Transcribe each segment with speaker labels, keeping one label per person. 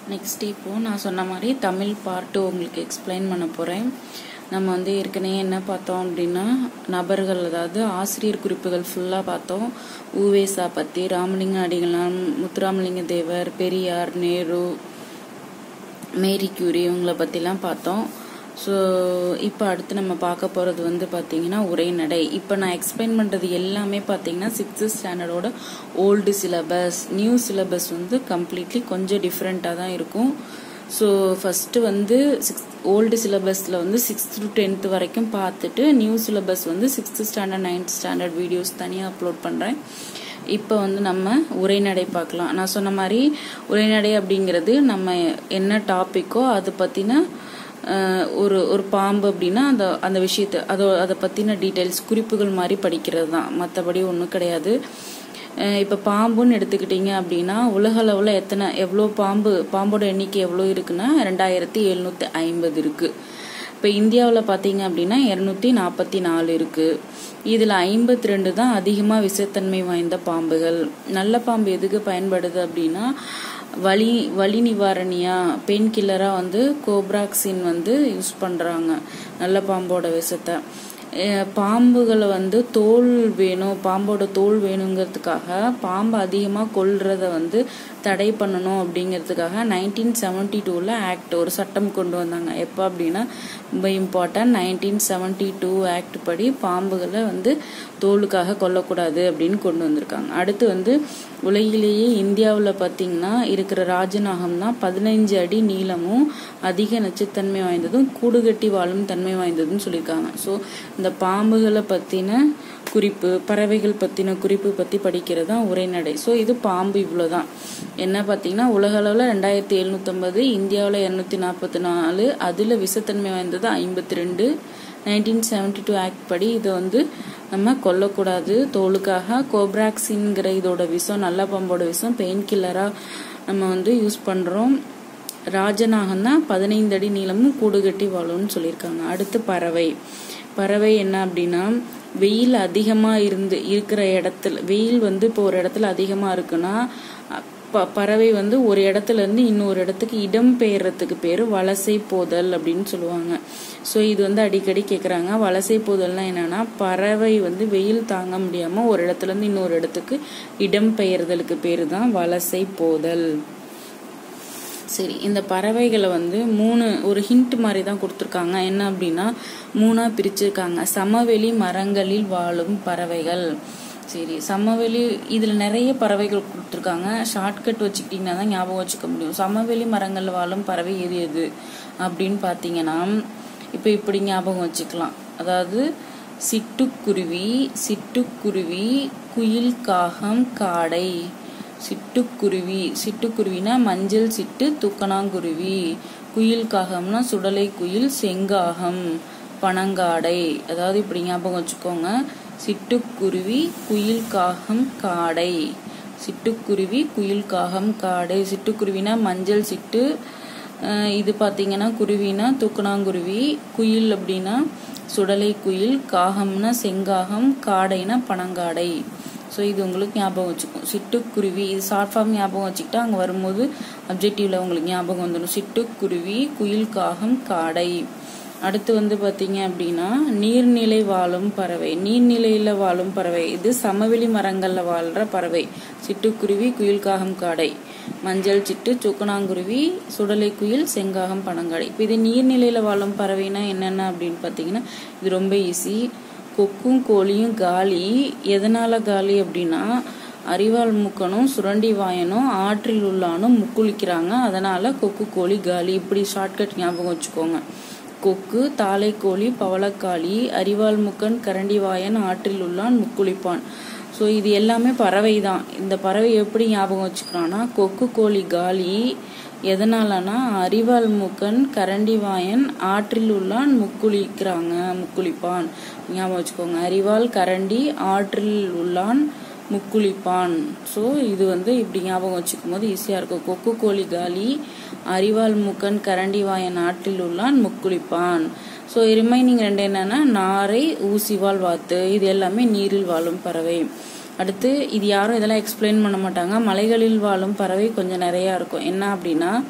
Speaker 1: next இப்போது நான் சொன்ன மாதிரி தமிழ் பார்ட்டு உங்களுக்கு எக்ஸ்பிளைன் பண்ண போகிறேன் நம்ம வந்து ஏற்கனவே என்ன பார்த்தோம் அப்படின்னா நபர்கள் அதாவது ஆசிரியர் குறிப்புகள் ஃபுல்லாக பார்த்தோம் ஊவேசா பற்றி ராமலிங்க அடிகளாம் முத்துராமலிங்க தேவர் பெரியார் நேரு மேரி கியூரி இவங்கள பற்றிலாம் பார்த்தோம் ஸோ இப்போ அடுத்து நம்ம பார்க்க போகிறது வந்து பார்த்தீங்கன்னா உரைநடை இப்போ நான் எக்ஸ்பிளைன் பண்ணுறது எல்லாமே பார்த்தீங்கன்னா சிக்ஸ்த்து ஸ்டாண்டர்டோட ஓல்டு சிலபஸ் நியூ சிலபஸ் வந்து கம்ப்ளீட்லி கொஞ்சம் டிஃப்ரெண்ட்டாக தான் இருக்கும் ஸோ ஃபஸ்ட்டு வந்து சிக்ஸ் ஓல்டு சிலபஸில் வந்து சிக்ஸ்த் டு டென்த் வரைக்கும் பார்த்துட்டு நியூ சிலபஸ் வந்து sixth standard ninth standard videos தனியாக அப்லோட் பண்ணுறேன் இப்போ வந்து நம்ம உரைநடை பார்க்கலாம் நான் சொன்ன மாதிரி உரைநடை அப்படிங்கிறது நம்ம என்ன டாப்பிக்கோ அதை பற்றின ஒரு ஒரு பாம்பு அப்படின்னா அந்த அந்த விஷயத்தை அதோ அதை பற்றின டீட்டெயில்ஸ் குறிப்புகள் மாதிரி படிக்கிறது தான் மற்றபடி ஒன்றும் கிடையாது இப்போ பாம்புன்னு எடுத்துக்கிட்டிங்க அப்படின்னா உலக அளவில் எத்தனை எவ்வளோ பாம்பு பாம்போட எண்ணிக்கை எவ்வளோ இருக்குன்னா ரெண்டாயிரத்தி எழுநூற்றி ஐம்பது இருக்குது இப்போ இந்தியாவில் பார்த்தீங்க அப்படின்னா இரநூத்தி நாற்பத்தி நாலு இருக்குது இதில் ஐம்பத்தி ரெண்டு தான் அதிகமாக விஷத்தன்மை வாய்ந்த பாம்புகள் நல்ல பாம்பு எதுக்கு பயன்படுது அப்படின்னா வலி வலி நிவாரணியா பெயின் கில்லராக வந்து கோப்ராக்சின் வந்து யூஸ் பண்ணுறாங்க நல்ல பாம்போட விஷத்தை பாம்புகளை வந்து தோல் வேணும் பாம்போட தோல் வேணுங்கிறதுக்காக பாம்பு அதிகமாக கொல்றத வந்து தடை பண்ணணும் அப்படிங்கிறதுக்காக நைன்டீன் செவன்டி டூவில் ஆக்ட் ஒரு சட்டம் கொண்டு வந்தாங்க எப்போ அப்படின்னா ரொம்ப important nineteen seventy two act படி பாம்புகளை வந்து தோலுக்காக கொல்லக்கூடாது அப்படின்னு கொண்டு வந்திருக்காங்க அடுத்து வந்து உலகிலேயே இந்தியாவில் பார்த்தீங்கன்னா இருக்கிற ராஜநாகம் தான் பதினைஞ்சு அடி நீளமும் அதிக நச்சுத்தன்மை வாய்ந்ததும் கூடுகட்டி வாழும் தன்மை வாய்ந்ததுன்னு சொல்லியிருக்காங்க ஸோ இந்த பாம்புகளை பற்றின குறிப்பு பறவைகள் பற்றின குறிப்பு பற்றி படிக்கிறது தான் உரைநடை ஸோ இது பாம்பு இவ்வளோ தான் என்ன பார்த்தீங்கன்னா உலக அளவில் ரெண்டாயிரத்தி எழுநூற்றம்பது இந்தியாவில் இரநூத்தி நாற்பத்தி நாலு அதில் விஷத்தன்மை வாய்ந்தது ஐம்பத்தி ரெண்டு நைன்டீன் செவன்டி டூ ஆக்ட் படி இதை வந்து நம்ம கொல்லக்கூடாது தோலுக்காக கோப்ராக்சின்கிற இதோட விஷம் நல்ல பாம்போட விஷம் பெயின் கில்லராக நம்ம வந்து யூஸ் பண்ணுறோம் ராஜநாகம் தான் பதினைந்து அடி நீளமும் கூடு கட்டி வாழும்னு சொல்லியிருக்காங்க அடுத்து பறவை பறவை என்ன அப்படின்னா வெயில் அதிகமாக இருந்து இருக்கிற இடத்துல வெயில் வந்து இப்போ ஒரு இடத்துல அதிகமாக இருக்குன்னா ப பறவை வந்து ஒரு இடத்துல இருந்து இன்னொரு இடத்துக்கு இடம் பெயர்றதுக்கு பேர் வலசை போதல் அப்படின்னு சொல்லுவாங்க ஸோ இது வந்து அடிக்கடி கேட்குறாங்க வலசை போதல்னா என்னன்னா பறவை வந்து வெயில் தாங்க முடியாமல் ஒரு இடத்துல இருந்து இன்னொரு இடத்துக்கு இடம் பெயர்தலுக்கு பேர் தான் வலசை போதல் சரி இந்த பறவைகளை வந்து மூணு ஒரு ஹிண்ட் மாதிரி தான் கொடுத்துருக்காங்க என்ன அப்படின்னா மூணாக பிரிச்சிருக்காங்க சமவெளி மரங்களில் வாழும் பறவைகள் சரி சமவெளி இதில் நிறைய பறவைகள் கொடுத்துருக்காங்க ஷார்ட்கட் வச்சுக்கிட்டிங்கன்னா தான் ஞாபகம் வச்சுக்க முடியும் சமவெளி மரங்களில் வாழும் பறவை எது எது அப்படின்னு பார்த்தீங்கன்னா இப்போ இப்படி ஞாபகம் வச்சுக்கலாம் அதாவது சிட்டுக்குருவி சிட்டுக்குருவி குயில் காகம் காடை சிட்டுக்குருவி சிட்டுக்குருவினா மஞ்சள் சிட்டு துக்கணாங்குருவி குயில் காகம்னா சுடலை குயில் செங்காகம் பனங்காடை அதாவது இப்படி ஞாபகம் வச்சுக்கோங்க சிட்டுக்குருவி குயில் காகம் காடை சிட்டுக்குருவி குயில் காகம் காடை சிட்டுக்குருவினா மஞ்சள் சிட்டு இது பார்த்தீங்கன்னா குருவினா தூக்கணாங்குருவி குயில் அப்படின்னா சுடலை குயில் காகம்னா செங்காகம் காடைனா பனங்காடை ஸோ இது உங்களுக்கு ஞாபகம் வச்சுக்கும் சிட்டுக்குருவி இது ஷார்ட் ஃபார்ம் ஞாபகம் வச்சுக்கிட்டா அங்கே வரும்போது அப்ஜெக்டிவ்ல உங்களுக்கு ஞாபகம் வந்துடும் சிட்டுக்குருவி குயில் காகம் காடை அடுத்து வந்து பார்த்தீங்க அப்படின்னா நீர்நிலை வாழும் பறவை நீர்நிலையில் வாழும் பறவை இது சமவெளி மரங்களில் வாழ்கிற பறவை சிட்டுக்குருவி குயில் காகம் காடை மஞ்சள் சிட்டு சுக்கனாங்குருவி சுடலை குயில் செங்காகம் பனங்காடை இப்போ இது நீர்நிலையில் வாழும் பறவைனா என்னென்ன அப்படின்னு பார்த்தீங்கன்னா இது ரொம்ப ஈஸி கொக்கும் கோழியும் காலி எதனால காலி அப்படின்னா அரிவாள் முக்கனும் சுரண்டி வாயனும் ஆற்றில் உள்ளானும் முக்குளிக்கிறாங்க அதனால கொக்கு கோழி காலி இப்படி ஷார்ட்கட் ஞாபகம் வச்சுக்கோங்க கொக்கு தாளைக்கோழி பவளக்காளி அரிவாள் முக்கன் கரண்டி வாயன் ஆற்றில் உள்ளான் முக்குளிப்பான் ஸோ இது எல்லாமே பறவை தான் இந்த பறவை எப்படி ஞாபகம் வச்சுக்கிறான்னா கொக்கு கோழி காலி எதனாலனா அரிவாள் முக்கன் கரண்டி வாயன் ஆற்றில் உள்ளான் முக்குளிக்கிறாங்க முக்குளிப்பான் ஞாபகம் வச்சுக்கோங்க அரிவாள் கரண்டி ஆற்றில் உள்ளான் முக்குளிப்பான் ஸோ இது வந்து இப்படி ஞாபகம் வச்சுக்கும் போது ஈஸியாக இருக்கும் கொக்கு கோழி காலி அரிவாள் முக்கன் கரண்டி வாயன் ஆற்றில் உள்ளான் முக்குளிப்பான் ஸோ ரிமைனிங் ரெண்டு என்னன்னா நாரை ஊசிவால் வாத்து இது எல்லாமே நீரில் வாழும் பறவை அடுத்து இது யாரும் இதெல்லாம் எக்ஸ்பிளைன் பண்ண மாட்டாங்க மலைகளில் வாழும் பறவை கொஞ்சம் நிறையா இருக்கும் என்ன அப்படின்னா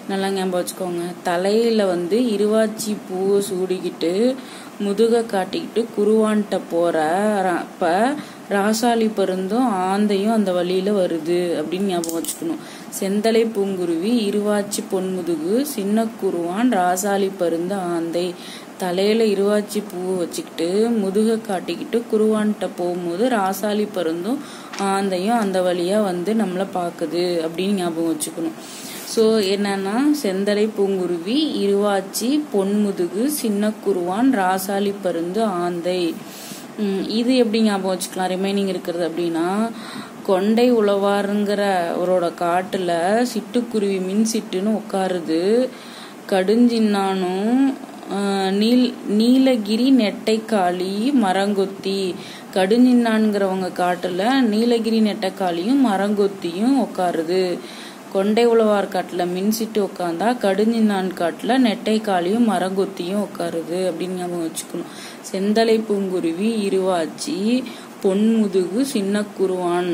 Speaker 1: நல்லா ஞாபகம் வச்சுக்கோங்க தலையில வந்து இருவாச்சி பூவை சூடிக்கிட்டு முதுக காட்டிக்கிட்டு குருவான்ட்ட போற ர- அப்ப ராசாளி பருந்தும் ஆந்தையும் அந்த வழியில வருது அப்படின்னு ஞாபகம் வச்சுக்கணும் செந்தலை பூங்குருவி இருவாச்சி பொன்முதுகு சின்ன குருவான் ராசாளி பருந்து ஆந்தை தலையில இருவாச்சி பூவை வச்சுக்கிட்டு முதுக காட்டிக்கிட்டு குருவான்ட்ட போகும்போது ராசாளி பருந்தும் ஆந்தையும் அந்த வழியா வந்து நம்மளை பாக்குது அப்படின்னு ஞாபகம் வச்சுக்கணும் ஸோ என்னன்னா செந்தலை பூங்குருவி இருவாச்சி பொன்முதுகு சின்ன குருவான் ராசாளி பருந்து ஆந்தை உம், இது எப்படி ஞாபகம் வச்சுக்கலாம் ரிமைனிங் இருக்கிறது அப்படின்னா கொண்டை உழவாருங்கிற அவரோட காட்டுல சிட்டுக்குருவி மின் சிட்டுன்னு உட்காருது கடுஞ்சின்னானும் ஆஹ், நீல் நீலகிரி நெட்டைக்காளி மரங்கொத்தி கடுஞ்சின்னான்கிறவங்க காட்டுல நீலகிரி நெட்டைக்காளியும் மரங்கொத்தியும் உட்காருது கொண்டை உழவார் காட்டுல மின்சிட்டு உட்காந்தா கடுஞ்சின்னான் காட்டுல நெட்டைக்காளியும் மரங்கொத்தியும் உட்காருது அப்படின்னு ஞாபகம் வச்சுக்கணும் செந்தலை பூங்குருவி இருவாச்சி பொன்முதுகு சின்ன குருவான்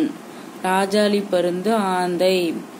Speaker 1: ராஜாளி பருந்து ஆந்தை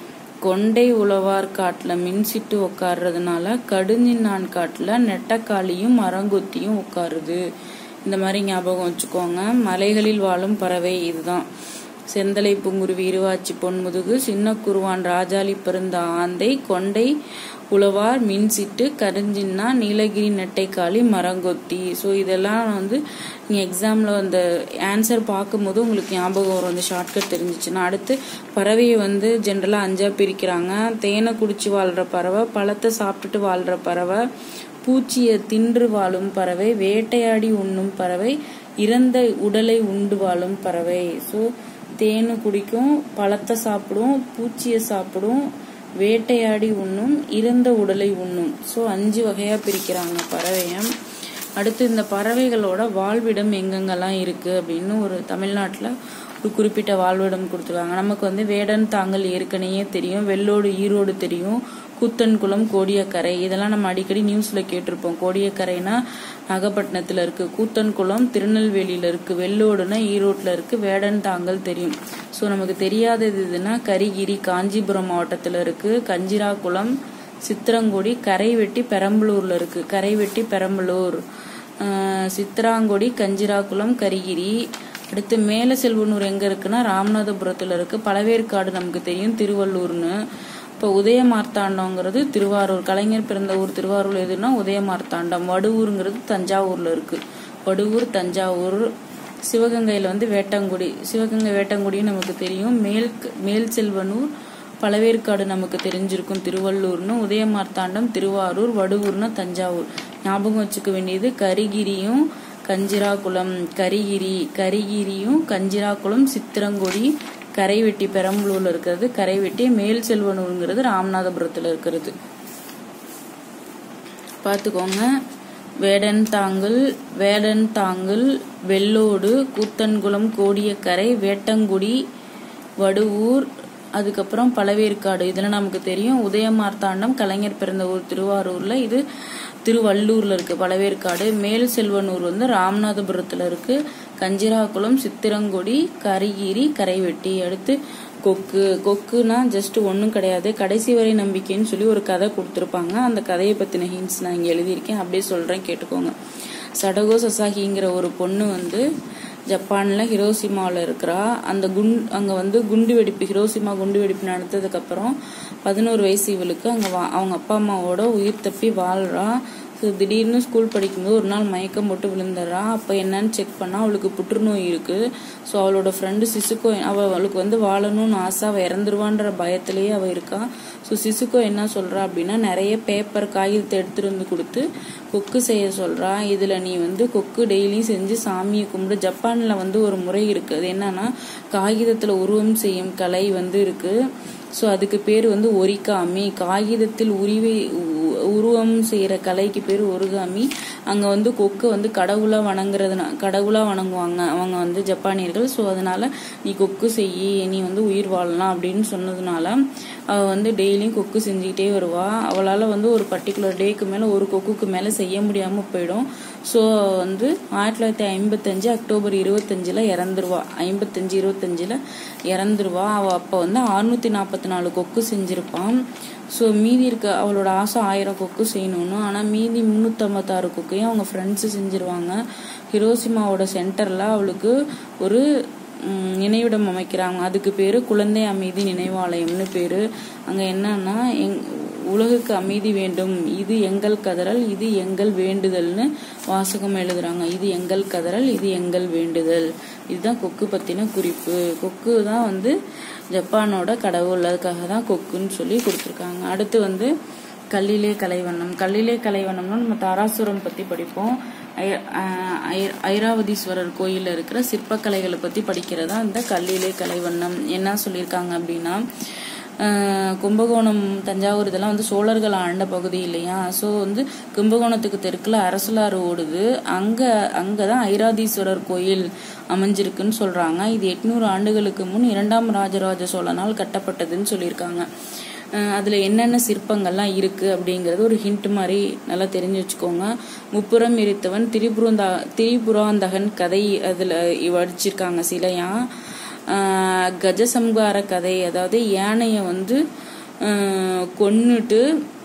Speaker 1: கொண்டை உழவார் காட்டுல மின்சிட்டு உட்கார்றதுனால கடுஞ்சின்னான் காட்டுல நெட்டக்காளியும் மரங்கொத்தியும் உட்காருது இந்த மாதிரி ஞாபகம் வச்சுக்கோங்க மலைகளில் வாழும் பறவை இதுதான் செந்தலை பூங்குருவி இருவாச்சி பொன்முதுகு சின்ன குருவான் ராஜாளி பருந்த ஆந்தை கொண்டை உழவார் மின்சிட்டு கருஞ்சின்னா நீலகிரி நெட்டைக்காளி மரங்கொத்தி ஸோ இதெல்லாம் வந்து நீங்கள் எக்ஸாமில் அந்த ஆன்சர் பார்க்கும்போது உங்களுக்கு ஞாபகம் வரும் அந்த ஷார்ட்கட் தெரிஞ்சிச்சுன்னா அடுத்து பறவையை வந்து ஜென்ரலாக அஞ்சா பிரிக்கிறாங்க தேனை குடிச்சு வாழ்கிற பறவை பழத்தை சாப்பிட்டுட்டு வாழ்கிற பறவை பூச்சியை தின்று வாழும் பறவை வேட்டையாடி உண்ணும் பறவை இறந்த உடலை உண்டு வாழும் பறவை ஸோ தேனு குடிக்கும் பழத்தை சாப்பிடும் பூச்சியை சாப்பிடும் வேட்டையாடி உண்ணும் இறந்த உடலை உண்ணும் ஸோ அஞ்சு வகையா பிரிக்கிறாங்க பறவைய அடுத்து இந்த பறவைகளோட வாழ்விடம் எங்கெங்கெல்லாம் இருக்கு அப்படின்னு ஒரு தமிழ்நாட்டில் ஒரு குறிப்பிட்ட வாழ்விடம் கொடுத்துருக்காங்க நமக்கு வந்து வேடன் தாங்கல் ஏற்கனவே தெரியும் வெள்ளோடு ஈரோடு தெரியும் கூத்தன்குளம் கோடியக்கரை இதெல்லாம் நம்ம அடிக்கடி நியூஸ்ல கேட்டிருப்போம் கோடியக்கரைனா நாகப்பட்டினத்துல இருக்கு கூத்தன்குளம் திருநெல்வேலியில இருக்கு வெள்ளோடுனா ஈரோட்ல இருக்கு வேடன் தாங்கல் தெரியும் ஸோ நமக்கு தெரியாதது இதுன்னா கரிகிரி காஞ்சிபுரம் மாவட்டத்துல இருக்கு கஞ்சிராகுளம் சித்திரங்குடி கரைவெட்டி பெரம்பலூர்ல இருக்கு கரைவெட்டி பெரம்பலூர் ஆஹ் சித்திராங்குடி கஞ்சிராகுளம் கரிகிரி அடுத்து மேல செல்வனூர் எங்க இருக்குன்னா ராமநாதபுரத்துல இருக்கு பழவேற்காடு நமக்கு தெரியும் திருவள்ளூர்னு இப்போ உதயமார்த்தாண்டம்ங்கிறது திருவாரூர் கலைஞர் பிறந்த ஊர் திருவாரூர் எதுனா உதயமார்த்தாண்டம் வடுவூருங்கிறது தஞ்சாவூர்ல இருக்கு வடுவூர் தஞ்சாவூர் சிவகங்கையில வந்து வேட்டங்குடி சிவகங்கை வேட்டங்குடியும் நமக்கு தெரியும் மேல் மேல் செல்வனூர் பழவேற்காடு நமக்கு தெரிஞ்சிருக்கும் திருவள்ளூர்னு உதயமார்த்தாண்டம் திருவாரூர் வடுவூர்னு தஞ்சாவூர் ஞாபகம் வச்சுக்க வேண்டியது கரிகிரியும் கஞ்சிராகுளம் கரிகிரி கரிகிரியும் கஞ்சிராகுளம் சித்திரங்குடி கரைவெட்டி பெரம்பலூர்ல இருக்கிறது கரைவெட்டி மேல் செல்வனூருங்கிறது ராமநாதபுரத்துல இருக்கிறது பார்த்துக்கோங்க வேடன் தாங்கல் வேடன் தாங்கல் வெள்ளோடு கூத்தன்குளம் கோடியக்கரை வேட்டங்குடி வடுவூர் அதுக்கப்புறம் பழவேற்காடு இதெல்லாம் நமக்கு தெரியும் உதயமார்த்தாண்டம் கலைஞர் பிறந்த ஊர் திருவாரூர்ல இது திருவள்ளூர்ல இருக்கு பழவேற்காடு மேல் செல்வனூர் வந்து ராமநாதபுரத்துல இருக்கு கஞ்சிராகுளம் சித்திரங்குடி கரிகிரி கரைவெட்டி அடுத்து கொக்கு கொக்குனா ஜஸ்ட் ஒன்றும் கிடையாது கடைசி வரை நம்பிக்கைன்னு சொல்லி ஒரு கதை கொடுத்துருப்பாங்க அந்த கதையை பற்றின ஹிண்ட்ஸ் நான் இங்கே எழுதியிருக்கேன் அப்படியே சொல்கிறேன் கேட்டுக்கோங்க சடகோ சசாகிங்கிற ஒரு பொண்ணு வந்து ஜப்பானில் ஹிரோசிமாவில் இருக்கிறா அந்த குண் அங்கே வந்து குண்டு வெடிப்பு ஹிரோசிமா குண்டு வெடிப்பு நடந்ததுக்கப்புறம் பதினோரு வயசு இவளுக்கு அங்கே வா அவங்க அப்பா அம்மாவோட உயிர் தப்பி வாழ்றா ஸோ திடீர்னு ஸ்கூல் படிக்கும்போது ஒரு நாள் மயக்கம் போட்டு விழுந்துடுறா அப்போ என்னன்னு செக் பண்ணால் அவளுக்கு புற்றுநோய் இருக்கு ஸோ அவளோட ஃப்ரெண்டு சிசுக்கோ அவள் அவளுக்கு வந்து வாழணும்னு ஆசை அவள் இறந்துருவான்ற பயத்திலேயே அவள் இருக்கா ஸோ சிசுக்கோ என்ன சொல்றா அப்படின்னா நிறைய பேப்பர் காகிதத்தை எடுத்துட்டு வந்து கொடுத்து கொக்கு செய்ய சொல்றா இதுல நீ வந்து கொக்கு டெய்லியும் செஞ்சு சாமியை கும்பிடு ஜப்பான்ல வந்து ஒரு முறை இருக்கு அது என்னன்னா காகிதத்துல உருவம் செய்யும் கலை வந்து இருக்கு ஸோ அதுக்கு பேர் வந்து ஒரிகாமி காகிதத்தில் உரிவை உ- உருவம் செய்யற கலைக்கு பேர் ஒருகாமி அங்க வந்து கொக்கு வந்து கடவுளா வணங்குறதுனா கடவுளா வணங்குவாங்க அவங்க வந்து ஜப்பானியர்கள் ஸோ அதனால நீ கொக்கு செய்யி நீ வந்து உயிர் வாழலாம் அப்படின்னு சொன்னதுனால அவ வந்து டெய்லியும் கொக்கு செஞ்சுக்கிட்டே வருவா அவளால வந்து ஒரு பர்டிகுலர் டேக்கு மேல ஒரு கொக்குக்கு மேல செய்ய முடியாம போயிடும் ஸோ வந்து ஆயிரத்தி தொள்ளாயிரத்தி ஐம்பத்தஞ்சு அக்டோபர் இருபத்தஞ்சுல இறந்துருவா ஐம்பத்தஞ்சு இருபத்தஞ்சுல இறந்துருவா அவ அப்ப வந்து அறுநூத்தி நாற்பத்தி நாலு கொக்கு செஞ்சிருப்பான் ஸோ மீதி இருக்க அவளோட ஆசை ஆயிரம் கொக்கு செய்யணும்னு ஆனால் மீதி முந்நூற்றம்பத்தாறு கொக்கையும் அவங்க ஃப்ரெண்ட்ஸு செஞ்சிருவாங்க ஹிரோசிமாவோட சென்டரில் அவளுக்கு ஒரு ம், நினைவிடம் அமைக்கிறாங்க அதுக்கு பேர் குழந்தை அமைதி நினைவாலயம்னு பேர் அங்கே என்னன்னா எங் உலகுக்கு அமைதி வேண்டும் இது எங்கள் கதறல் இது எங்கள் வேண்டுதல்னு வாசகம் எழுதுறாங்க இது எங்கள் கதறல் இது எங்கள் வேண்டுதல் இதுதான் கொக்கு பற்றின குறிப்பு கொக்கு தான் வந்து ஜப்பானோட கடவுள் அதுக்காக தான் கொக்குன்னு சொல்லி கொடுத்துருக்காங்க அடுத்து வந்து கல்லிலே கலைவண்ணம் கல்லிலே கலைவண்ணம்னா நம்ம தாராசுரம் பற்றி படிப்போம் ஐ- ஆஹ் ஐ- ஐராவதீஸ்வரர் கோயிலில் இருக்கிற சிற்பக்கலைகளை பற்றி படிக்கிறதா இந்த கல்லிலே கலைவண்ணம் என்ன சொல்லியிருக்காங்க அப்படின்னா ஆஹ் கும்பகோணம் தஞ்சாவூர் இதெல்லாம் வந்து சோழர்கள் ஆண்ட பகுதி இல்லையா ஸோ வந்து கும்பகோணத்துக்கு தெற்குல அரசலாறு ஓடுது அங்கே அங்கே தான் ஐராதீஸ்வரர் கோயில் அமைஞ்சிருக்குன்னு சொல்கிறாங்க இது எட்நூறு ஆண்டுகளுக்கு முன் இரண்டாம் ராஜராஜ சோழனால் கட்டப்பட்டதுன்னு சொல்லியிருக்காங்க அஹ் அதுல என்னென்ன சிற்பங்கள்லாம் இருக்கு அப்படிங்கறது ஒரு ஹிண்ட் மாதிரி நல்லா தெரிஞ்சு வச்சுக்கோங்க முப்புறம் எரித்தவன் திரிபுரந்தா திரிபுராந்தகன் கதை அதுல வடிச்சிருக்காங்க சிலையா அஹ் கஜசம்ஹார கதை அதாவது யானைய வந்து அஹ் கொன்னுட்டு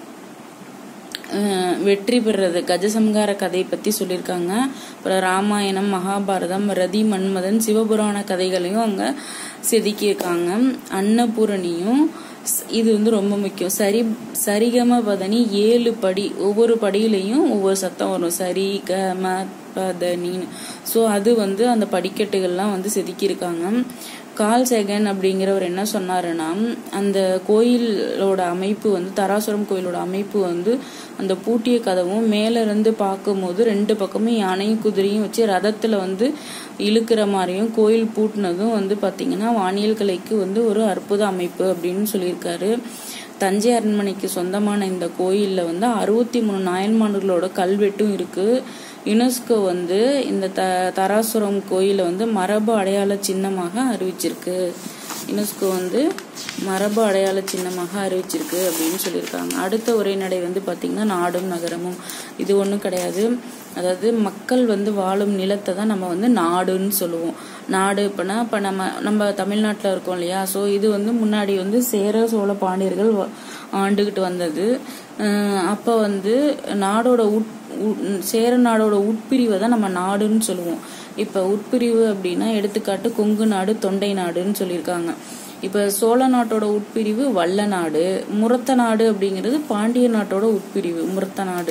Speaker 1: அஹ் வெற்றி பெறுறது கஜசம்ஹார கதை பத்தி சொல்லியிருக்காங்க அப்புறம் ராமாயணம் மகாபாரதம் ரதி மன்மதன் சிவபுராண கதைகளையும் அங்க செதுக்கியிருக்காங்க அன்னபூரணியும் ஸ்- இது வந்து ரொம்ப முக்கியம் சரி சரிகம பதனி ஏழு படி ஒவ்வொரு படியிலையும் ஒவ்வொரு சத்தம் வரும் சரி க ம பதனின்னு ஸோ அது வந்து அந்த படிக்கட்டுகள்லாம் வந்து செதுக்கியிருக்காங்க கால் சேகன் அப்படிங்கிறவர் என்ன சொன்னாருன்னா அந்த கோயிலோட அமைப்பு வந்து தராசுரம் கோயிலோட அமைப்பு வந்து அந்த பூட்டிய கதவும் மேல இருந்து பார்க்கும்போது ரெண்டு பக்கமும் யானையும் குதிரையும் வச்சு ரதத்துல வந்து இழுக்கிற மாதிரியும் கோயில் பூட்டினதும் வந்து பாத்தீங்கன்னா வானியல் கலைக்கு வந்து ஒரு அற்புத அமைப்பு அப்படின்னு சொல்லியிருக்காரு தஞ்சை அரண்மனைக்கு சொந்தமான இந்த கோயில்ல வந்து அறுபத்தி மூணு நாயன்மார்களோட கல்வெட்டும் இருக்கு யுனெஸ்கோ வந்து இந்த த தராசுரம் கோயிலை வந்து மரபு அடையாள சின்னமாக அறிவிச்சிருக்கு யுனெஸ்கோ வந்து மரபு அடையாள சின்னமாக அறிவிச்சிருக்கு அப்படின்னு சொல்லியிருக்காங்க அடுத்த உரைநடை வந்து பாத்தீங்கன்னா நாடும் நகரமும் இது ஒன்றும் கிடையாது அதாவது மக்கள் வந்து வாழும் நிலத்தை தான் நம்ம வந்து நாடுன்னு சொல்லுவோம் நாடு இப்போனா இப்போ நம்ம நம்ம தமிழ்நாட்டில் இருக்கோம் இல்லையா ஸோ இது வந்து முன்னாடி வந்து சேர சோழ பாண்டியர்கள் வ- ஆண்டுகிட்டு வந்தது அப்போ வந்து நாடோட உட் உ- சேர நாடோட உட்பிரிவை தான் நம்ம நாடுன்னு சொல்லுவோம் இப்போ உட்பிரிவு அப்படின்னா எடுத்துக்காட்டு கொங்கு நாடு தொண்டை நாடுன்னு சொல்லியிருக்காங்க இப்போ சோழ நாட்டோட உட்பிரிவு வல்ல நாடு முரத்த நாடு அப்படிங்கிறது பாண்டிய நாட்டோட உட்பிரிவு முரத்த நாடு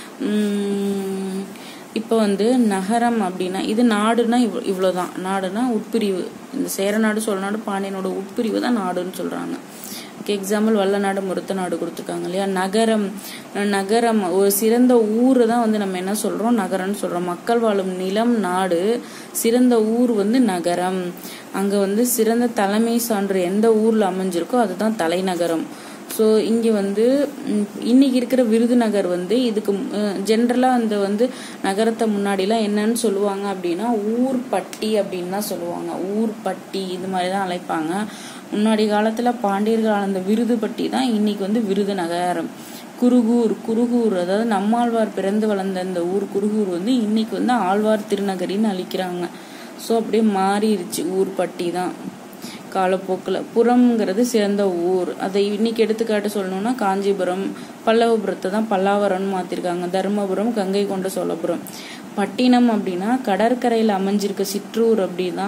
Speaker 1: உம் இப்போ வந்து நகரம் அப்படின்னா இது நாடுனா இவ் இவ்வளோதான் நாடுனா உட்பிரிவு இந்த சேர நாடு சோழ நாடு பாண்டியனோட உட்பிரிவு தான் நாடுன்னு சொல்றாங்க எக்ஸாம்பிள் வல்ல நாடு முருத்த நாடு கொடுத்துருக்காங்க இல்லையா நகரம் நகரம் ஒரு சிறந்த ஊர் தான் வந்து நம்ம என்ன சொல்றோம் நகரம்னு சொல்றோம் மக்கள் வாழும் நிலம் நாடு சிறந்த ஊர் வந்து நகரம் அங்க வந்து சிறந்த தலைமை சான்று எந்த ஊர்ல அமைஞ்சிருக்கோ அதுதான் தலைநகரம் ஸோ இங்கே வந்து ம், இன்னைக்கு இருக்கிற விருதுநகர் வந்து இதுக்கு ஜென்ரலாக அந்த வந்து நகரத்தை முன்னாடிலாம் என்னன்னு சொல்லுவாங்க அப்படின்னா ஊர் பட்டி அப்படின்னு தான் சொல்லுவாங்க ஊர் பட்டி இது மாதிரி தான் அழைப்பாங்க முன்னாடி காலத்தில் பாண்டியர்கள் ஆழ்ந்த விருதுப்பட்டி தான் இன்னைக்கு வந்து விருதுநகரம் குருகூர் குருகூர் அதாவது நம்மாழ்வார் பிறந்து வளர்ந்த இந்த ஊர் குருகூர் வந்து இன்னைக்கு வந்து ஆழ்வார் திருநகரின்னு அழிக்கிறாங்க ஸோ அப்படியே மாறிடுச்சு ஊர் பட்டி தான் காலப்போக்கில் புறம்ங்கிறது சிறந்த ஊர் அதை இன்னைக்கு எடுத்துக்காட்டு சொல்லணும்னா காஞ்சிபுரம் பல்லவபுரத்தை தான் பல்லாவரம்னு மாத்திருக்காங்க தருமபுரம் கங்கை கொண்ட சோழபுரம் பட்டினம் அப்படின்னா கடற்கரையில் அமைஞ்சிருக்க சிற்றூர் அப்படின்னா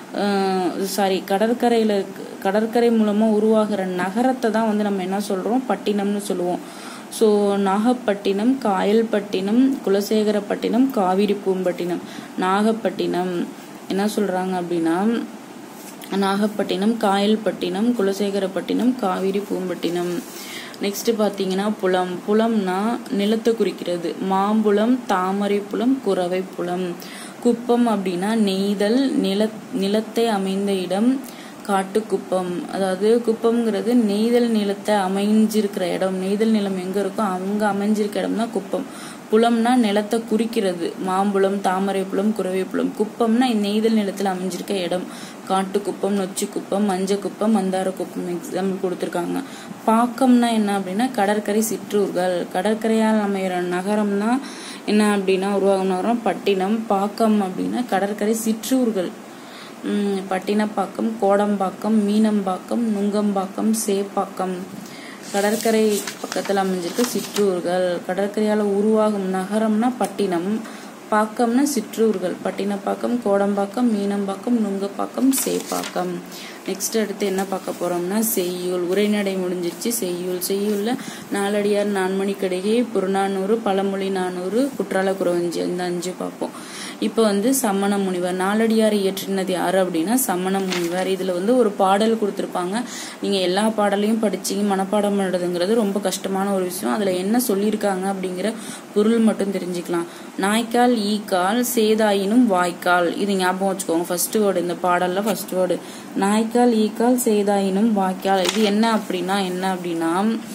Speaker 1: சாரி கடற்கரையில் கடற்கரை மூலமாக உருவாகிற நகரத்தை தான் வந்து நம்ம என்ன சொல்கிறோம் பட்டினம்னு சொல்லுவோம் ஸோ நாகப்பட்டினம் காயல்பட்டினம் குலசேகரப்பட்டினம் காவிரி பூம்பட்டினம் நாகப்பட்டினம் என்ன சொல்கிறாங்க அப்படின்னா நாகப்பட்டினம் காயல்பட்டினம் குலசேகரப்பட்டினம் காவிரி பூம்பட்டினம் நெக்ஸ்ட் பார்த்தீங்கன்னா புலம் புலம்னா நிலத்தை குறிக்கிறது மாம்புலம் தாமரை புலம் குறவை புலம் குப்பம் அப்படின்னா நெய்தல் நில நிலத்தை அமைந்த இடம் காட்டுக்குப்பம் அதாவது குப்பம்ங்கிறது நெய்தல் நிலத்தை அமைஞ்சிருக்கிற இடம் நெய்தல் நிலம் எங்க இருக்கோ அங்க அமைஞ்சிருக்க இடம் தான் குப்பம் புலம்னா நிலத்தை குறிக்கிறது மாம்புலம் தாமரை புலம் குறவை புலம் குப்பம்னா நெய்தல் நிலத்தில் அமைஞ்சிருக்க இடம் காட்டுக்குப்பம் நொச்சிக்குப்பம் மஞ்சக்குப்பம் மந்தார குப்பம் எக்ஸாம்பிள் கொடுத்துருக்காங்க பாக்கம்னா என்ன அப்படின்னா கடற்கரை சிற்றூர்கள் கடற்கரையால் அமைகிற நகரம்னா என்ன அப்படின்னா உருவாகும் நகரம் பட்டினம் பாக்கம் அப்படின்னா கடற்கரை சிற்றூர்கள் உம் பட்டினப்பாக்கம் கோடம்பாக்கம் மீனம்பாக்கம் நுங்கம்பாக்கம் சேப்பாக்கம் கடற்கரை பக்கத்தில் அமைஞ்சிருக்க சிற்றூர்கள் கடற்கரையால் உருவாகும் நகரம்னா பட்டினம் பாக்கம்னா சிற்றூர்கள் பட்டினப்பாக்கம் கோடம்பாக்கம் மீனம்பாக்கம் நுங்கப்பாக்கம் சேப்பாக்கம் நெக்ஸ்ட் அடுத்து என்ன பார்க்க போறோம்னா செய்யுள் உரைநடை முடிஞ்சிருச்சு செய்யுள் செய்யுள்ல நாலடியார் நான்மணிக்கடிகை புறநானூறு பழமொழி நானூறு குற்றால குறவஞ்சி இந்த அஞ்சு பார்ப்போம் இப்போ வந்து சம்மண முனிவர் நாலடியார் இயற்றினது யாரு அப்படின்னா சம்மண முனிவர் இதுல வந்து ஒரு பாடல் கொடுத்துருப்பாங்க நீங்க எல்லா பாடலையும் படிச்சீங்க மனப்பாடம் பண்ணுறதுங்கிறது ரொம்ப கஷ்டமான ஒரு விஷயம் அதுல என்ன சொல்லியிருக்காங்க அப்படிங்கிற பொருள் மட்டும் தெரிஞ்சுக்கலாம் நாய்க்கால் ஈக்கால் சேதாயினும் வாய்க்கால் இது ஞாபகம் வச்சுக்கோங்க ஃபர்ஸ்ட் வேர்டு இந்த பாடல்ல ஃபர்ஸ்ட் வேர்டு நாய்க்கால் ஈக்கால் சேதாயினும் வாய்க்கால் இது என்ன அப்படின்னா என்ன அப்படின்னா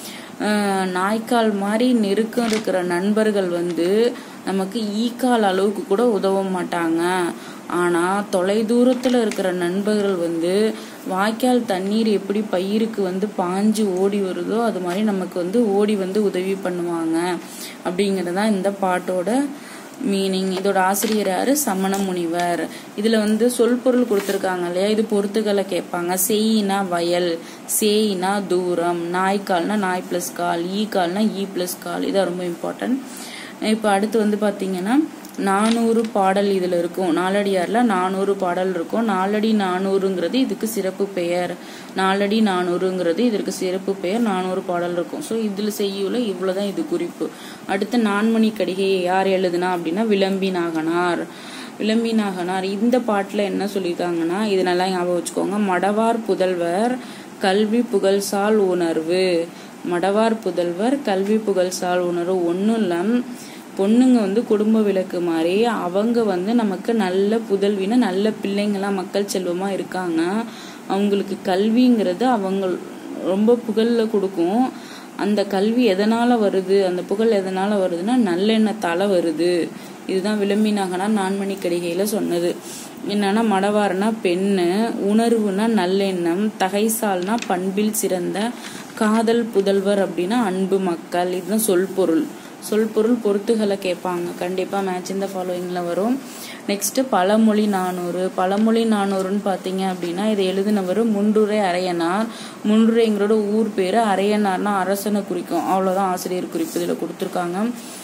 Speaker 1: அஹ், நாய்க்கால் மாதிரி நெருக்கம் இருக்கிற நண்பர்கள் வந்து நமக்கு ஈக்கால் அளவுக்கு கூட உதவ மாட்டாங்க ஆனா தொலை தூரத்துல இருக்கிற நண்பர்கள் வந்து வாய்க்கால் தண்ணீர் எப்படி பயிருக்கு வந்து பாஞ்சு ஓடி வருதோ அது மாதிரி நமக்கு வந்து ஓடி வந்து உதவி பண்ணுவாங்க அப்படிங்கிறது தான் இந்த பாட்டோட மீனிங் இதோட ஆசிரியர் யாரு சமண முனிவர் இதுல வந்து சொல் பொருள் கொடுத்துருக்காங்க இல்லையா இது பொறுத்துக்களை கேட்பாங்க செய்யினா வயல் சேயினா தூரம் நாய்க்கால்னா நாய் பிளஸ் கால் ஈ கால்னா ஈ பிளஸ் கால் இதான் ரொம்ப இம்பார்ட்டன்ட் இப்போ அடுத்து வந்து பாத்தீங்கன்னா நானூறு பாடல் இதுல இருக்கும் நாலடியார்ல நானூறு பாடல் இருக்கும் நாலடி நானூறுங்கிறது இதுக்கு சிறப்பு பெயர் நாலடி நானூறுங்கிறது இதற்கு சிறப்பு பெயர் நானூறு பாடல் இருக்கும் ஸோ இதுல செய்யுள்ள இவ்வளவுதான் இது குறிப்பு அடுத்து நான்மணி கடிகையை யார் எழுதுனா அப்படின்னா விளம்பி நாகனார் விளம்பி நாகனார் இந்த பாட்டுல என்ன சொல்லியிருக்காங்கன்னா இது நல்லா ஞாபகம் வச்சுக்கோங்க மடவார் புதல்வர் கல்வி புகழ்சால் உணர்வு மடவார் புதல்வர் கல்வி புகழ்சால் உணர்வு ஒன்றும் இல்லை பொண்ணுங்க வந்து குடும்ப விளக்கு மாதிரி அவங்க வந்து நமக்கு நல்ல புதல்வின நல்ல பிள்ளைங்களா மக்கள் செல்வமா இருக்காங்க அவங்களுக்கு கல்விங்கிறது அவங்க ரொம்ப புகழ்ல கொடுக்கும் அந்த கல்வி எதனால வருது அந்த புகழ் எதனால வருதுன்னா நல்லெண்ணத்தால வருது இதுதான் விளம்பினாகனா நான்மணி கடிகையில சொன்னது என்னன்னா மடவார்னா பெண்ணு உணர்வுனா நல்லெண்ணம் தகைசால்னா பண்பில் சிறந்த காதல் புதல்வர் அப்படின்னா அன்பு மக்கள் இதுதான் சொல் பொருள் சொல் பொருள் பொருத்துகளை கேட்பாங்க கண்டிப்பா மேட்ச் இந்த ஃபாலோயிங்ல வரும் நெக்ஸ்ட் பழமொழி நானூறு பழமொழி நானூறுன்னு பாத்தீங்க அப்படின்னா இதை எழுதினவர் முன்றுரை அரையனார் முன்றுரைங்கிறோட ஊர் பேரு அரையனார்னா அரசனை குறிக்கும் அவ்வளவுதான் ஆசிரியர் குறிப்பு இதுல கொடுத்துருக்காங்க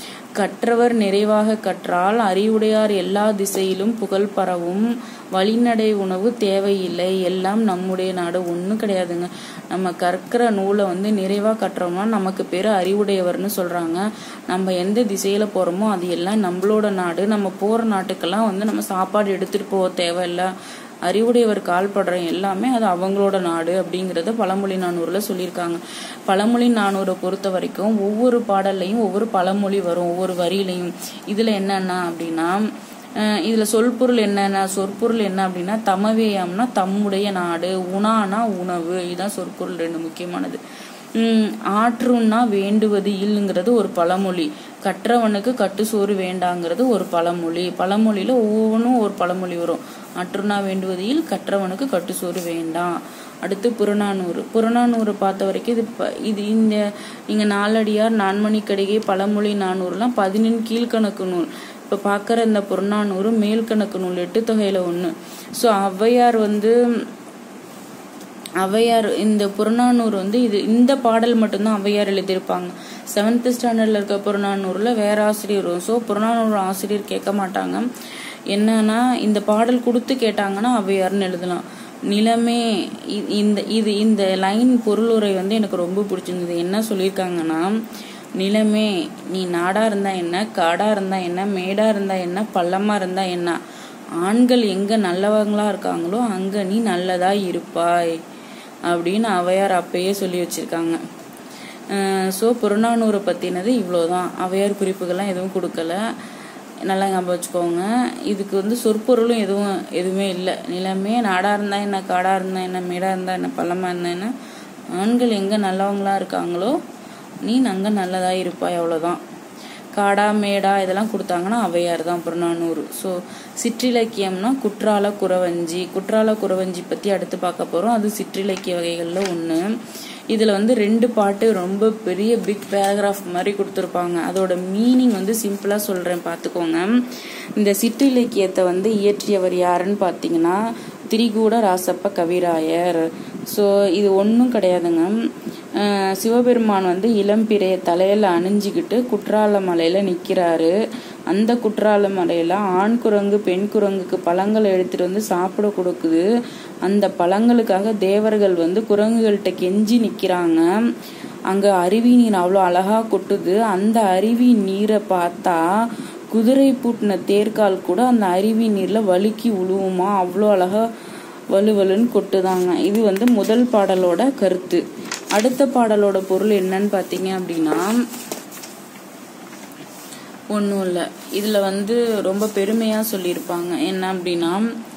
Speaker 1: கற்றவர் நிறைவாக கற்றால் அறிவுடையார் எல்லா திசையிலும் புகழ் பரவும் வழிநடை உணவு தேவையில்லை எல்லாம் நம்முடைய நாடு ஒன்றும் கிடையாதுங்க நம்ம கற்கிற நூலை வந்து நிறைவாக கட்டுறோம்னா நமக்கு பேர் அறிவுடையவர்னு சொல்றாங்க நம்ம எந்த திசையில போறோமோ அது எல்லாம் நம்மளோட நாடு நம்ம போற நாட்டுக்கெல்லாம் வந்து நம்ம சாப்பாடு எடுத்துட்டு போக தேவையில்ல அறிவுடையவர் கால்படுற எல்லாமே அது அவங்களோட நாடு அப்படிங்கறத பழமொழி நானூறுல சொல்லியிருக்காங்க பழமொழி நானூரை பொறுத்த வரைக்கும் ஒவ்வொரு பாடல்லையும் ஒவ்வொரு பழமொழி வரும் ஒவ்வொரு வரியிலையும் இதுல என்னன்னா அப்படின்னா அஹ் இதுல சொல்பொருள் என்னென்ன சொற்பொருள் என்ன அப்படின்னா தமவேயம்னா தம்முடைய நாடு உணானா உணவு இதுதான் சொற்பொருள் ரெண்டு முக்கியமானது உம் ஆற்றுன்னா வேண்டுவது இல்லுங்கிறது ஒரு பழமொழி கற்றவனுக்கு கட்டு சோறு வேண்டாங்கிறது ஒரு பழமொழி பழமொழியில ஒவ்வொன்றும் ஒரு பழமொழி வரும் ஆற்றுனா வேண்டுவது இல் கற்றவனுக்கு கட்டு சோறு வேண்டாம் அடுத்து புறநானூறு புறநானூறு பார்த்த வரைக்கும் இது ப- இது இந்த இங்க நாலடியார் நான்மணி கடிகை பழமொழி நானூறுலாம் பதினெண் கீழ்கணக்கு நூல் இப்ப பாக்குற இந்த புறநானூறு மேல்கணக்கு நூல் எட்டு தொகையில ஒண்ணு சோ ஔவையார் வந்து ஔவையார் இந்த புறநானூறு வந்து இது இந்த பாடல் மட்டும்தான் ஔவையார் எழுதியிருப்பாங்க செவன்த் ஸ்டாண்டர்ட்ல இருக்க புறநானூறுல வேற ஆசிரியர் வரும் ஸோ புறநானூறு ஆசிரியர் கேட்க மாட்டாங்க என்னன்னா இந்த பாடல் கொடுத்து கேட்டாங்கன்னா ஔவையார்னு எழுதலாம் நிலமே இ- இந்த இது இந்த லைன் பொருளுரை வந்து எனக்கு ரொம்ப பிடிச்சிருந்தது என்ன சொல்லியிருக்காங்கன்னா நிலமே நீ நாடா இருந்தா என்ன காடா இருந்தா என்ன மேடா இருந்தா என்ன பள்ளமா இருந்தா என்ன ஆண்கள் எங்க நல்லவங்களா இருக்காங்களோ அங்க நீ நல்லதா இருப்பாய் அப்படின்னு அவையார் அப்பயே சொல்லி வச்சிருக்காங்க ஸோ புறநானூரை பத்தினது இவ்வளோதான் அவையார் குறிப்புகள்லாம் எதுவும் கொடுக்கல நல்லா ஞாபகம் வச்சுக்கோங்க இதுக்கு வந்து சொற்பொருளும் எதுவும் எதுவுமே இல்லை நிலமே நாடா இருந்தா என்ன காடா இருந்தா என்ன மேடா இருந்தா என்ன பள்ளமா இருந்தா என்ன ஆண்கள் எங்க நல்லவங்களா இருக்காங்களோ நீ அங்க நல்லதா இருப்பாய் அவ்வளவுதான் காடா மேடா இதெல்லாம் கொடுத்தாங்கன்னா அவையார் தான் புறநானூறு ஸோ சிற்றிலக்கியம்னா குற்றால குறவஞ்சி குற்றால குறவஞ்சி பத்தி அடுத்து பார்க்க போறோம் அது சிற்றிலக்கிய வகைகள்ல ஒண்ணு இதுல வந்து ரெண்டு பாட்டு ரொம்ப பெரிய பிக் பேராகிராஃப் மாதிரி கொடுத்துருப்பாங்க அதோட மீனிங் வந்து சிம்பிளா சொல்றேன் பார்த்துக்கோங்க இந்த சிற்றிலக்கியத்தை வந்து இயற்றியவர் யாருன்னு பார்த்தீங்கன்னா திரிகூட ராசப்ப கவிராயர் ஸோ இது ஒன்றும் கிடையாதுங்க அஹ் சிவபெருமான் வந்து இளம்பிறைய தலையில அணிஞ்சுக்கிட்டு குற்றால மலையில நிக்கிறாரு அந்த குற்றால மலையில ஆண் குரங்கு பெண் குரங்குக்கு பழங்களை எடுத்துட்டு வந்து சாப்பிட கொடுக்குது அந்த பழங்களுக்காக தேவர்கள் வந்து குரங்குகள்கிட்ட கெஞ்சி நிக்கிறாங்க அங்க அருவி நீர் அவ்வளோ அழகா கொட்டுது அந்த அருவி நீரை பார்த்தா குதிரை பூட்டின தேர்கால் கூட அந்த அருவி நீர்ல வழுக்கி உழுவுமா அவ்வளோ அழகா வலுவலுன்னு கொட்டுதாங்க இது வந்து முதல் பாடலோட கருத்து அடுத்த பாடலோட பொருள் என்னன்னு பார்த்தீங்க அப்படின்னா ஒன்றும் இல்லை இதில் வந்து ரொம்ப பெருமையாக சொல்லியிருப்பாங்க என்ன அப்படின்னா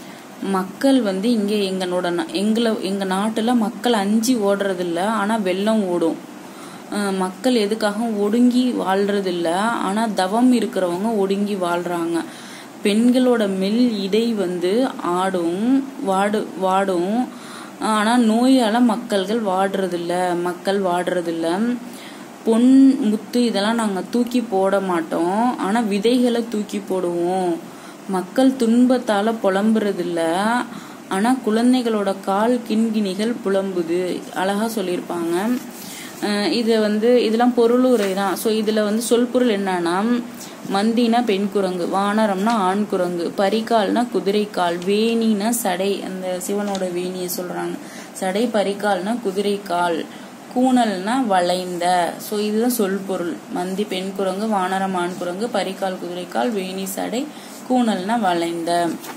Speaker 1: மக்கள் வந்து இங்கே எங்களோட நா- எங்களை எங்கள் நாட்டில் மக்கள் அஞ்சு ஓடுறதில்ல ஆனால் வெள்ளம் ஓடும் அஹ் மக்கள் எதுக்காக ஒடுங்கி வாழ்றதில்ல ஆனால் தவம் இருக்கிறவங்க ஒடுங்கி வாழ்றாங்க பெண்களோட மெல் இடை வந்து ஆடும் வாடு வாடும் ஆனால் நோயால மக்கள்கள் வாடுறதில்ல மக்கள் வாடுறதில்ல பொன் முத்து இதெல்லாம் நாங்கள் தூக்கி போட மாட்டோம் ஆனால் விதைகளை தூக்கி போடுவோம் மக்கள் துன்பத்தால புலம்புறதில்ல ஆனால் குழந்தைகளோட கால் கிண்கிணிகள் புலம்புது அழகா சொல்லியிருப்பாங்க அஹ் இது வந்து இதெல்லாம் பொருளுரை தான் ஸோ இதில் வந்து சொல்பொருள் என்னன்னா மந்தினா பெண் குரங்கு வானரம்னா ஆண் குரங்கு பரிகால்னா குதிரைக்கால் வேணினா சடை அந்த சிவனோட வேணியை சொல்றாங்க சடை பரிகால்னா குதிரைக்கால் கூணல்னா வளைந்த ஸோ இதுதான் சொல்பொருள் மந்தி பெண் குரங்கு வானரம் ஆண் குரங்கு பரிகால் குதிரைக்கால் வேணி சடை கூணல்னா வளைந்த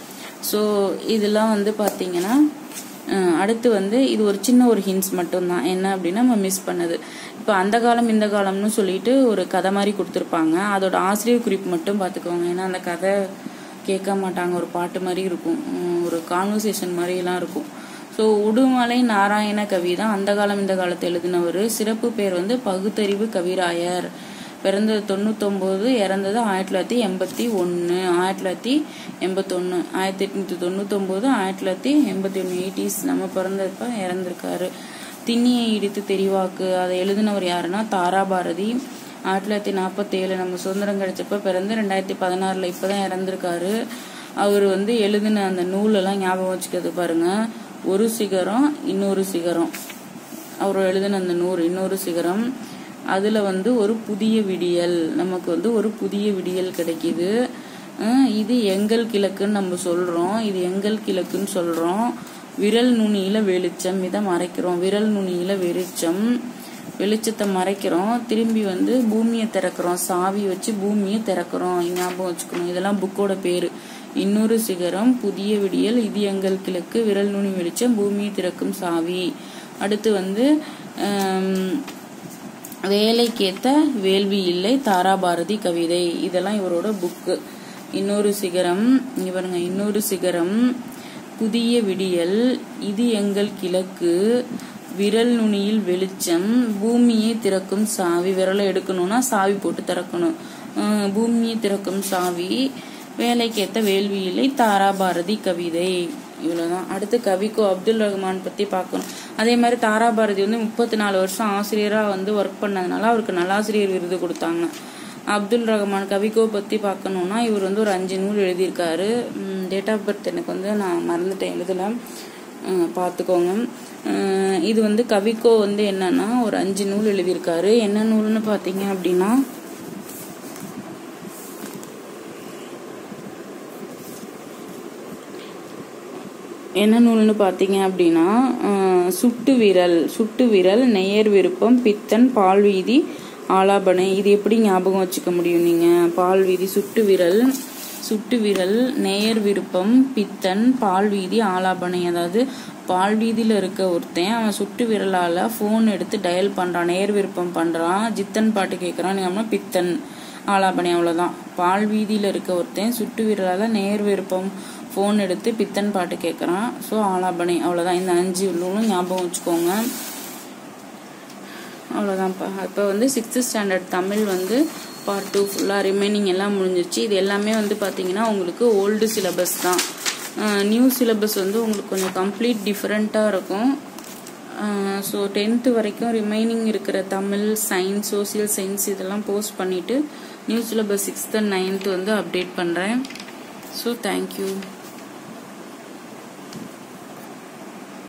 Speaker 1: ஸோ இதெல்லாம் வந்து பார்த்தீங்கன்னா அஹ், அடுத்து வந்து இது ஒரு சின்ன ஒரு ஹிண்ட்ஸ் மட்டும்தான் என்ன அப்படின்னா நம்ம மிஸ் பண்ணது இப்போ அந்த காலம் இந்த காலம்னு சொல்லிட்டு ஒரு கதை மாதிரி கொடுத்துருப்பாங்க அதோட ஆசிரியர் குறிப்பு மட்டும் பார்த்துக்கோங்க ஏன்னா அந்த கதை கேட்க மாட்டாங்க ஒரு பாட்டு மாதிரி இருக்கும் உம், ஒரு கான்வர்சேஷன் மாதிரிலாம் இருக்கும் ஸோ உடுமலை நாராயண கவி தான் அந்த காலம் இந்த காலத்தை எழுதினவர் சிறப்பு பேர் வந்து பகுத்தறிவு கவிராயர் பிறந்தது தொண்ணூத்தொம்போது இறந்தது ஆயிரத்தி தொள்ளாயிரத்தி எண்பத்தி ஒன்று ஆயிரத்தி தொள்ளாயிரத்தி எண்பத்தொன்று ஆயிரத்தி எட்நூத்தி தொண்ணூத்தொம்போது ஆயிரத்தி தொள்ளாயிரத்தி எண்பத்தி ஒன்று எயிட்டிஸ் நம்ம பிறந்தப்ப இறந்திருக்காரு திண்ணியை இடித்து தெரிவாக்கு அதை எழுதினவர் யாருன்னா தாராபாரதி ஆயிரத்தி தொள்ளாயிரத்தி நாற்பத்தேழு நம்ம சுதந்திரம் கிடைச்சப்ப பிறந்து ரெண்டாயிரத்தி பதினாறுல இப்பதான் இறந்திருக்காரு அவர் வந்து எழுதின அந்த நூலெல்லாம் ஞாபகம் வச்சுக்கிறது பாருங்க ஒரு சிகரம் இன்னொரு சிகரம் அவர் எழுதின அந்த நூறு இன்னொரு சிகரம் அதுல வந்து ஒரு புதிய விடியல் நமக்கு வந்து ஒரு புதிய விடியல் கிடைக்குது அஹ் இது எங்கள் கிழக்குன்னு நம்ம சொல்றோம் இது எங்கள் கிழக்குன்னு சொல்றோம் விரல் நுனியில வெளிச்சம் இதை மறைக்கிறோம் விரல் நுனியில வெளிச்சம் வெளிச்சத்தை மறைக்கிறோம் திரும்பி வந்து பூமியை திறக்கிறோம் சாவி வச்சு பூமியை திறக்கிறோம் ஞாபகம் வச்சுக்கணும் இதெல்லாம் புக்கோட பேரு இன்னொரு சிகரம் புதிய விடியல் இது எங்கள் கிழக்கு விரல் நுனி வெளிச்சம் பூமியை திறக்கும் சாவி அடுத்து வந்து ஆம், வேலைக்கேத்த வேள்வி இல்லை தாராபாரதி கவிதை இதெல்லாம் இவரோட புக்கு இன்னொரு சிகரம் இங்க பாருங்க இன்னொரு சிகரம் புதிய விடியல் இது எங்கள் கிழக்கு விரல் நுனியில் வெளிச்சம் பூமியை திறக்கும் சாவி விரலை எடுக்கணும்னா சாவி போட்டு திறக்கணும் அஹ் பூமியை திறக்கும் சாவி வேலைக்கேத்த வேள்வி இல்லை தாராபாரதி கவிதை இவ்வளவுதான் அடுத்து கவிக்கோ அப்துல் ரஹ்மான் பத்தி பார்க்கணும் அதே மாதிரி தாராபாரதி வந்து முப்பத்தி நாலு வருஷம் ஆசிரியரா வந்து ஒர்க் பண்ணதுனால அவருக்கு நல்லாசிரியர் விருது கொடுத்தாங்க அப்துல் ரஹ்மான் கவிக்கோ பத்தி பார்க்கணும்னா இவர் வந்து ஒரு அஞ்சு நூல் எழுதியிருக்காரு டேட் ஆஃப் பர்த் எனக்கு வந்து நான் மறந்துட்டேன் எழுதல அஹ் பார்த்துக்கோங்க அஹ் இது வந்து கவிக்கோ வந்து என்னன்னா ஒரு அஞ்சு நூல் எழுதியிருக்காரு என்ன நூல்னு பார்த்தீங்க அப்படின்னா என்ன நூல்னு பார்த்தீங்க அப்படின்னா அஹ், சுட்டு விரல் சுட்டு விரல் நெய்யர் விருப்பம் பித்தன் பால்வீதி ஆலாபனை இது எப்படி ஞாபகம் வச்சுக்க முடியும் நீங்க பால்வீதி சுட்டு விரல் சுட்டு விரல் நேயர் விருப்பம் பித்தன் பால்வீதி ஆலாபனை அதாவது பால்வீதியில இருக்க ஒருத்தன் அவன் சுட்டு விரலால ஃபோன் எடுத்து டயல் பண்றான் நேயர் விருப்பம் பண்றான் ஜித்தன் பாட்டு கேட்கறான் நீங்க பித்தன் ஆலாபனை அவ்வளவுதான் பால் வீதியில இருக்க ஒருத்தன் சுட்டு விரலால நேர் விருப்பம் ஃபோன் எடுத்து பித்தன் பாட்டு கேட்கறான் ஸோ ஆலாபனை அவ்வளவுதான் இந்த அஞ்சு நூலும் ஞாபகம் வச்சுக்கோங்க அவ்வளோதான்ப்பா இப்போ வந்து சிக்ஸ்த் ஸ்டாண்டர்ட் தமிழ் வந்து பார்ட் டூ ஃபுல்லாக ரிமைனிங் எல்லாம் முடிஞ்சிருச்சு இது எல்லாமே வந்து பார்த்தீங்கன்னா உங்களுக்கு ஓல்டு சிலபஸ் தான் நியூ சிலபஸ் வந்து உங்களுக்கு கொஞ்சம் கம்ப்ளீட் டிஃப்ரெண்ட்டாக இருக்கும் ஸோ டென்த்து வரைக்கும் ரிமைனிங் இருக்கிற தமிழ் சயின்ஸ் சோசியல் சயின்ஸ் இதெல்லாம் போஸ்ட் பண்ணிவிட்டு new syllabus sixth and ninth வந்து அப்டேட் பண்ணுறேன் ஸோ தேங்க்யூ